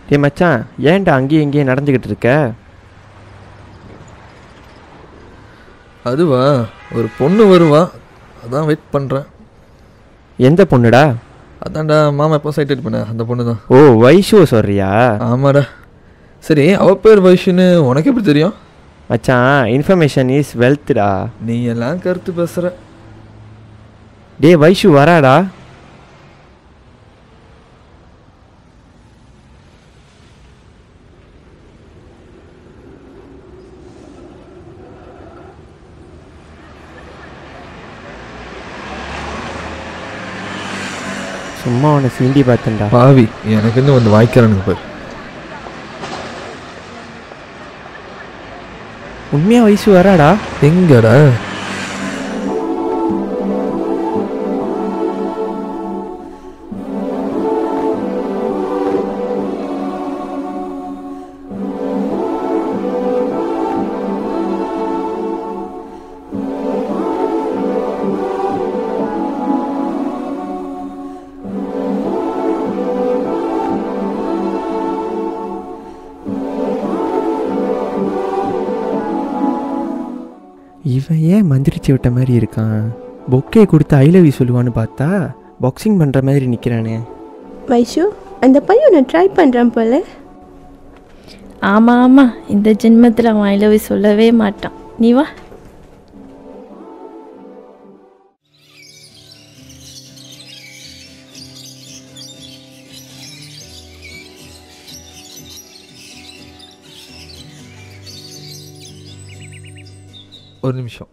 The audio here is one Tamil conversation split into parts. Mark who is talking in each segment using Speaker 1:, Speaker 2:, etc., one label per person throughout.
Speaker 1: ஏ மச்சான் ஏன்டா அங்கேயும் இங்கேயும் நடந்துக்கிட்டு இருக்க
Speaker 2: அதுவா ஒரு பொண்ணு வருவா அதான் வெயிட் பண்ணுறேன்
Speaker 1: எந்த பொண்ணுடா
Speaker 2: அதான்டா மாமா எப்போ சைட் பண்ண அந்த பொண்ணு தான்
Speaker 1: ஓ வைஷுவை சொல்றியா
Speaker 2: ஆமாடா சரி அவ பேர் வைஷுன்னு உனக்கு எப்படி தெரியும்
Speaker 1: மச்சான் இன்ஃபர்மேஷன் இஸ் வெல்த்டா
Speaker 2: நீ எல்லாம் கருத்து பேசுகிற
Speaker 1: டே வைஷு வராடா சும்மா உன்னை சீண்டி பார்த்தேன்டா
Speaker 2: பாவி எனக்குன்னு வந்து வாய்க்கிறானுங்க பாரு
Speaker 1: உண்மையா வயசு வராடா
Speaker 2: எங்கடா
Speaker 1: இவன் ஏன் மந்திரிச்சு விட்ட மாதிரி இருக்கான் பொக்கே கொடுத்து ஐ லவ் யூ சொல்லுவான்னு பார்த்தா பாக்ஸிங் பண்ணுற மாதிரி நிற்கிறானே
Speaker 3: வைஷு அந்த பையன் நான் ட்ரை பண்ணுறேன் போல
Speaker 4: ஆமாம் ஆமாம் இந்த ஜென்மத்தில் அவன் ஐ லவ் யூ சொல்லவே மாட்டான் நீ வா
Speaker 2: ஒரு நிமிஷம்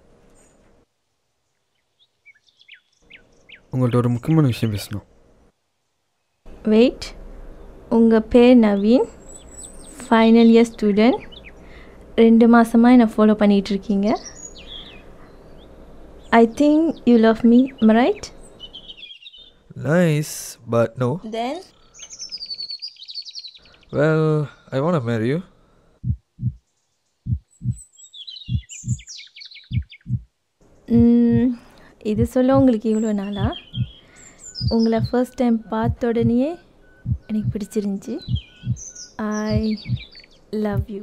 Speaker 2: உங்கள்ட்ட ஒரு முக்கியமான விஷயம் பேசணும்
Speaker 4: வெயிட் உங்கள் பேர் நவீன் ஃபைனல் இயர் ஸ்டூடெண்ட் ரெண்டு மாதமாக என்னை ஃபாலோ பண்ணிகிட்ருக்கீங்க I think you love me right
Speaker 2: nice but no
Speaker 4: then
Speaker 2: well I want marry you
Speaker 4: இது சொல்ல உங்களுக்கு இவ்வளோ நாளா உங்களை ஃபர்ஸ்ட் டைம் பார்த்த உடனேயே எனக்கு பிடிச்சிருந்துச்சி I love you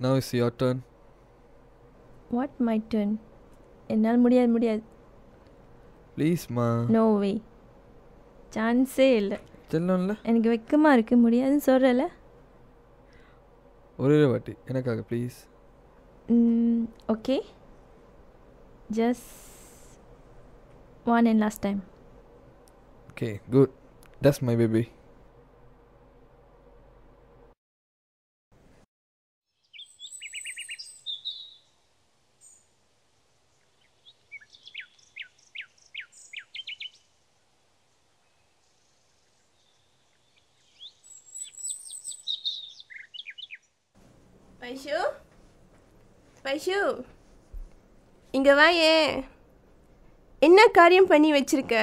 Speaker 2: Now it's your turn.
Speaker 4: What my turn என்னால் முடியாது முடியாது
Speaker 2: Please, ma.
Speaker 4: நோ வே சான்ஸே இல்லை
Speaker 2: செல்லம்ல
Speaker 4: எனக்கு வெக்கமாக இருக்கு முடியாதுன்னு சொல்கிறல
Speaker 2: ஒரே ஒரு வாட்டி எனக்காக please
Speaker 4: okay just one and last time
Speaker 2: okay good that's my baby
Speaker 3: Vaishu Vaishu இங்கே வா ஏன் என்ன காரியம் பண்ணி வச்சிருக்க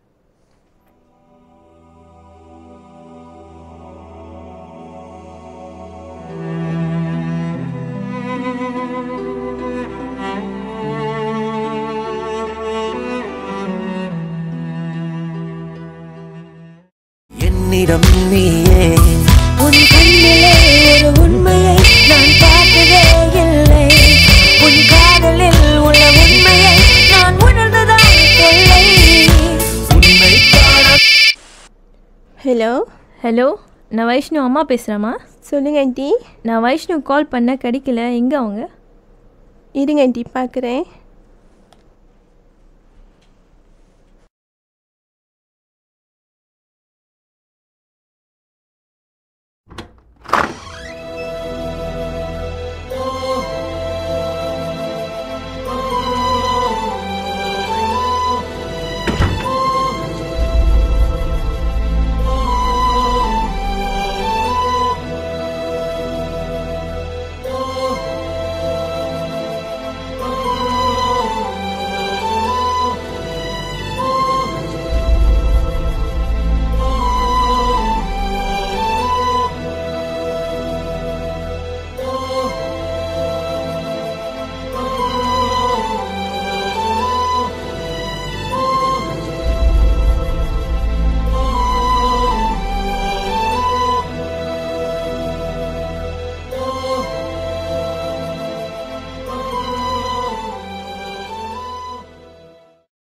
Speaker 5: என்னிடம் நீயே
Speaker 6: உன் கண்ணிலே ஒரு உண்மையை நான் பார்த்ததே இல்லை உன் காதலில் உள்ள உண்மையை நான் உணர்ந்ததான் தொல்லை
Speaker 5: உன்னை காண
Speaker 3: ஹலோ
Speaker 4: ஹலோ நான் வைஷ்ணு அம்மா பேசுகிறேம்மா
Speaker 3: சொல்லுங்க ஆண்டி
Speaker 4: நான் வைஷ்ணு கால் பண்ண கிடைக்கல எங்கே அவங்க
Speaker 3: இருங்க ஆண்டி பார்க்குறேன்